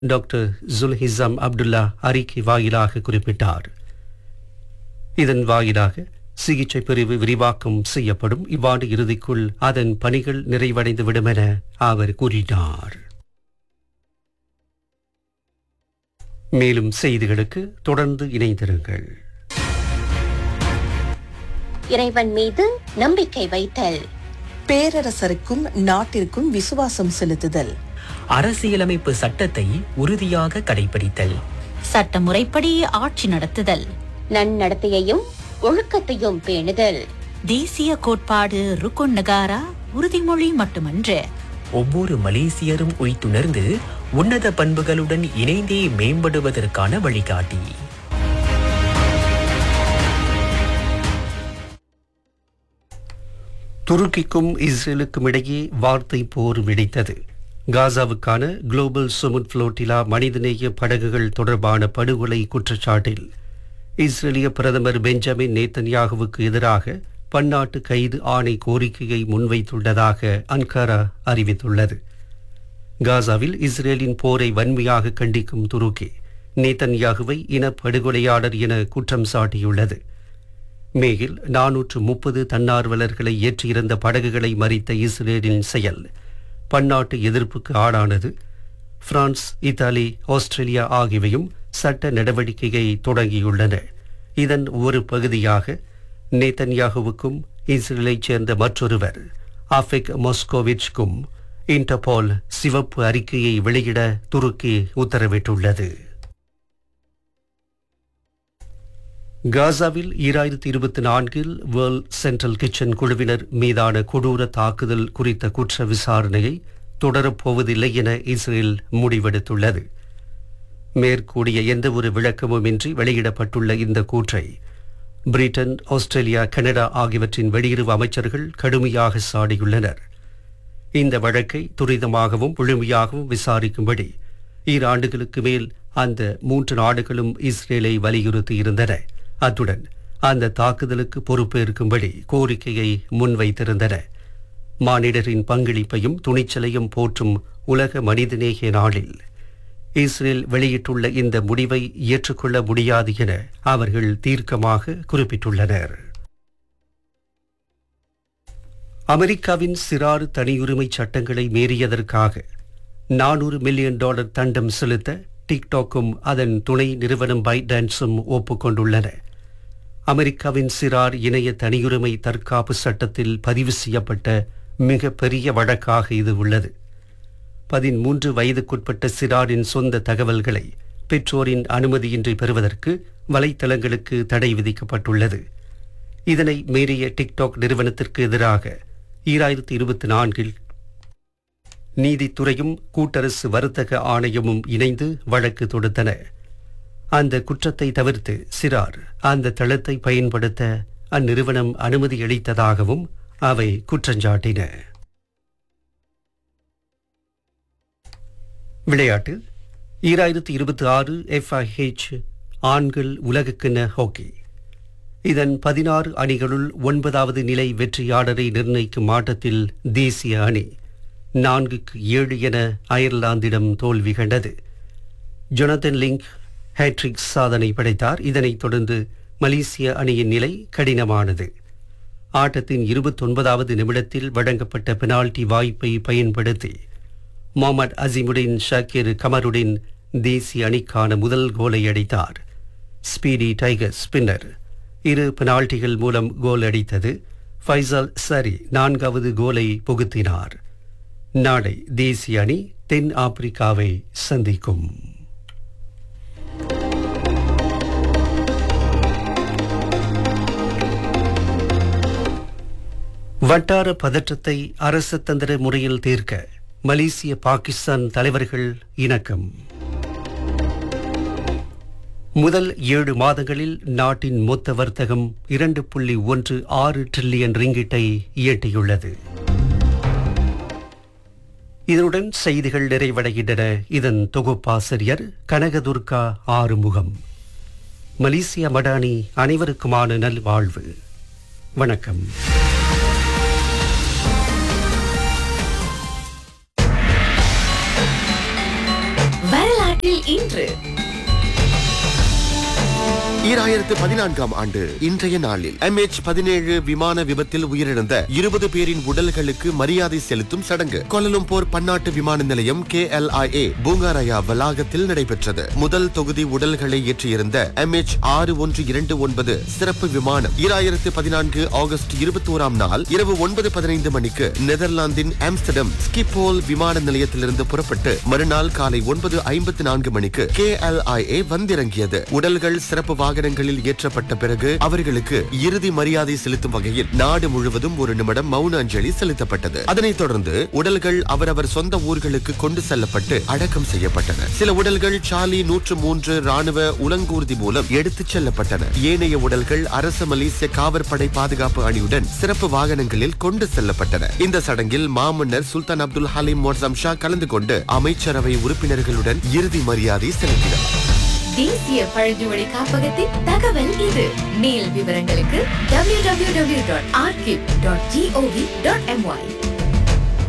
doctor ஜுல்ஹிசாம் Abdullah அறிக்கை வாயிலாக குறிப்பிட்டார் இதன் வாயிலாக சிகிச்சை பிரிவு விரிவாக்கம் செய்யப்படும் இவ்வாண்டு இறுதிக்குள் அதன் பணிகள் நிறைவடைந்துவிடும் என அவர் கூறினார் மேலும் செய்திகளுக்கு தொடர்ந்து இணைந்திருங்கள் இறைவன் மீது நம்பிக்கை வைத்தல் பேரரசருக்கும் நாட்டிற்கும் விசுவாசம் செலுத்துதல் அரசியலமைப்பு சட்டத்தை உறுதியாக கடைபிடித்தல் சட்டமுறைப்படி ஆட்சி நடத்துதல் நன்னடத்தையையும் ஒழுக்கத்தையும் பேணுதல் தேசிய கோட்பாடு ருக்குன் நகாரா உறுதிமொழி மட்டுமன்று ஒவ்வொரு மலேசியரும் உய்த்துணர்ந்து உன்னத பண்புகளுடன் இணைந்தே மேம்படுவதற்கான வழிகாட்டி துருக்கிக்கும் இஸ்ரேலுக்கும் இடையே வார்த்தை போர் வெடித்தது காசாவுக்கான குளோபல் சுமுட் புளோட்டிலா மனிதநேய படகுகள் தொடர்பான படுகொலை குற்றச்சாட்டில் இஸ்ரேலிய பிரதமர் பெஞ்சமின் நேத்தன்யாகுவுக்கு எதிராக பன்னாட்டு கைது ஆணை கோரிக்கையை முன்வைத்துள்ளதாக அன்காரா அறிவித்துள்ளது காசாவில் இஸ்ரேலின் போரை வன்மையாக கண்டிக்கும் துருக்கி நேத்தன்யாகுவை இனப்படுகொலையாளர் என குற்றம் சாட்டியுள்ளது மேயில் நானூற்று முப்பது தன்னார்வலர்களை ஏற்றியிருந்த படகுகளை மறித்த இஸ்ரேலின் செயல் பன்னாட்டு எதிர்ப்புக்கு ஆளானது பிரான்ஸ் இத்தாலி ஆஸ்திரேலியா ஆகியவையும் சட்ட நடவடிக்கையை தொடங்கியுள்ளன இதன் ஒரு பகுதியாக நேதன்யாகுவுக்கும் இஸ்ரேலைச் சேர்ந்த மற்றொருவர் ஆஃபிக் மொஸ்கோவிச்க்கும் இன்டர்போல் சிவப்பு அறிக்கையை வெளியிட துருக்கி உத்தரவிட்டுள்ளது காசாவில் ஈராயிரத்தி இருபத்தி நான்கில் வேர்ல்ட் சென்ட்ரல் கிச்சன் குழுவினர் மீதான கொடூர தாக்குதல் குறித்த குற்ற விசாரணையை தொடரப்போவதில்லை என இஸ்ரேல் முடிவெடுத்துள்ளது மேற்கூடிய எந்த ஒரு விளக்கமுமின்றி வெளியிடப்பட்டுள்ள இந்த கூற்றை பிரிட்டன் ஆஸ்திரேலியா கனடா ஆகியவற்றின் வெளியுறவு அமைச்சர்கள் கடுமையாக சாடியுள்ளனர் இந்த வழக்கை துரிதமாகவும் முழுமையாகவும் விசாரிக்கும்படி ஈராண்டுகளுக்கு மேல் அந்த மூன்று நாடுகளும் இஸ்ரேலை வலியுறுத்தியிருந்தன அத்துடன் அந்த தாக்குதலுக்கு பொறுப்பேற்கும்படி கோரிக்கையை முன்வைத்திருந்தன மானிடரின் பங்களிப்பையும் துணிச்சலையும் போற்றும் உலக மனிதநேய நாளில் இஸ்ரேல் வெளியிட்டுள்ள இந்த முடிவை ஏற்றுக்கொள்ள முடியாது என அவர்கள் தீர்க்கமாக குறிப்பிட்டுள்ளனர் அமெரிக்காவின் சிறார் தனியுரிமை சட்டங்களை மீறியதற்காக நானூறு மில்லியன் டாலர் தண்டம் செலுத்த டிக்டாக்கும் அதன் துணை நிறுவனம் பைடான்ஸும் ஒப்புக்கொண்டுள்ளன அமெரிக்காவின் சிறார் இணைய தனியுரிமை தற்காப்பு சட்டத்தில் பதிவு செய்யப்பட்ட மிக பெரிய வழக்காக இது உள்ளது பதிமூன்று வயதுக்குட்பட்ட சிறாரின் சொந்த தகவல்களை பெற்றோரின் அனுமதியின்றி பெறுவதற்கு வலைத்தளங்களுக்கு தடை விதிக்கப்பட்டுள்ளது இதனை மீறிய டிக்டாக் நிறுவனத்திற்கு எதிராக ஈராயிரத்தி இருபத்தி நான்கில் நீதித்துறையும் கூட்டரசு வர்த்தக ஆணையமும் இணைந்து வழக்கு தொடுத்தன அந்த குற்றத்தை தவிர்த்து சிறார் அந்த தளத்தை பயன்படுத்த அந்நிறுவனம் அனுமதி அளித்ததாகவும் அவை குற்றஞ்சாட்டின விளையாட்டு ஈராயிரத்தி இருபத்தி ஆறு எஃப்ஐஹெச் ஆண்கள் உலகக்கிண ஹாக்கி இதன் பதினாறு அணிகளுள் ஒன்பதாவது நிலை வெற்றியாளரை நிர்ணயிக்கும் ஆட்டத்தில் தேசிய அணி நான்குக்கு ஏழு என அயர்லாந்திடம் தோல்வி கண்டது ஜொனதன் லிங்க் ஹேட்ரிக் சாதனை படைத்தார் இதனைத் தொடர்ந்து மலேசிய அணியின் நிலை கடினமானது ஆட்டத்தின் இருபத்தொன்பதாவது நிமிடத்தில் வழங்கப்பட்ட பெனால்டி வாய்ப்பை பயன்படுத்தி முகமது அசிமுடின் ஷக்கீர் கமருடின் தேசிய அணிக்கான முதல் கோலை அடித்தார் ஸ்பீடி டைகர்ஸ் பின்னர் இரு பெனால்டிகள் மூலம் கோல் அடித்தது ஃபைசல் சரி நான்காவது கோலை புகுத்தினார் நாளை தேசிய அணி தென் ஆப்பிரிக்காவை சந்திக்கும் வட்டார பதற்றத்தை அரசு தந்திர முறையில் தீர்க்க மலேசிய பாகிஸ்தான் தலைவர்கள் இணக்கம் முதல் ஏழு மாதங்களில் நாட்டின் மொத்த வர்த்தகம் இரண்டு புள்ளி ஒன்று ஆறு டிரில்லியன் ரிங்கிட்டை ஈட்டியுள்ளது இதனுடன் செய்திகள் நிறைவடைகின்றன இதன் தொகுப்பாசிரியர் கனகதுர்கா ஆறுமுகம் மலேசிய மடானி அனைவருக்குமான நல்வாழ்வு வணக்கம் வரலாற்று இன்று ஈராயிரத்து பதினான்காம் ஆண்டு இன்றைய நாளில் MH பதினேழு விமான விபத்தில் உயிரிழந்த இருபது பேரின் உடல்களுக்கு மரியாதை செலுத்தும் சடங்கு கோலலம்பூர் பன்னாட்டு விமான நிலையம் KLIA பூங்காரயா வளாகத்தில் நடைபெற்றது முதல் தொகுதி உடல்களை ஏற்றியிருந்த MH ஆறு ஒன்று இரண்டு ஒன்பது சிறப்பு விமானம் ஈராயிரத்து பதினான்கு ஆகஸ்ட் இருபத்தி ஓராம் நாள் இரவு ஒன்பது பதினைந்து மணிக்கு நெதர்லாந்தின் ஆம்ஸ்டர்டம் ஸ்கிப்போல் விமான நிலையத்திலிருந்து புறப்பட்டு மறுநாள் காலை ஒன்பது ஐம்பத்தி நான்கு மணிக்கு KLIA வந்திறங்கியது உடல்கள் சிறப்பு வாகனங்களில் ஏற்றப்பட்ட பிறகு அவர்களுக்கு இறுதி மரியாதை செலுத்தும் வகையில் நாடு முழுவதும் ஒரு நிமிடம் மௌன அஞ்சலி செலுத்தப்பட்டது அதனைத் தொடர்ந்து உடல்கள் அவரவர் சொந்த ஊர்களுக்கு கொண்டு செல்லப்பட்டு அடக்கம் செய்யப்பட்டன சில உடல்கள் சாலி நூற்று மூன்று ராணுவ உலங்கூர்தி மூலம் எடுத்துச் செல்லப்பட்டன ஏனைய உடல்கள் அரசு மலேசிய காவற்படை பாதுகாப்பு அணியுடன் சிறப்பு வாகனங்களில் கொண்டு செல்லப்பட்டன இந்த சடங்கில் மாமன்னர் சுல்தான் அப்துல் ஹலீம் மோர்சம் ஷா கலந்து கொண்டு அமைச்சரவை உறுப்பினர்களுடன் இறுதி மரியாதை செலுத்தினார் தேசிய பழங்குடி காப்பகத்தின் தகவல் இது மேல் விவரங்களுக்கு www.archive.gov.my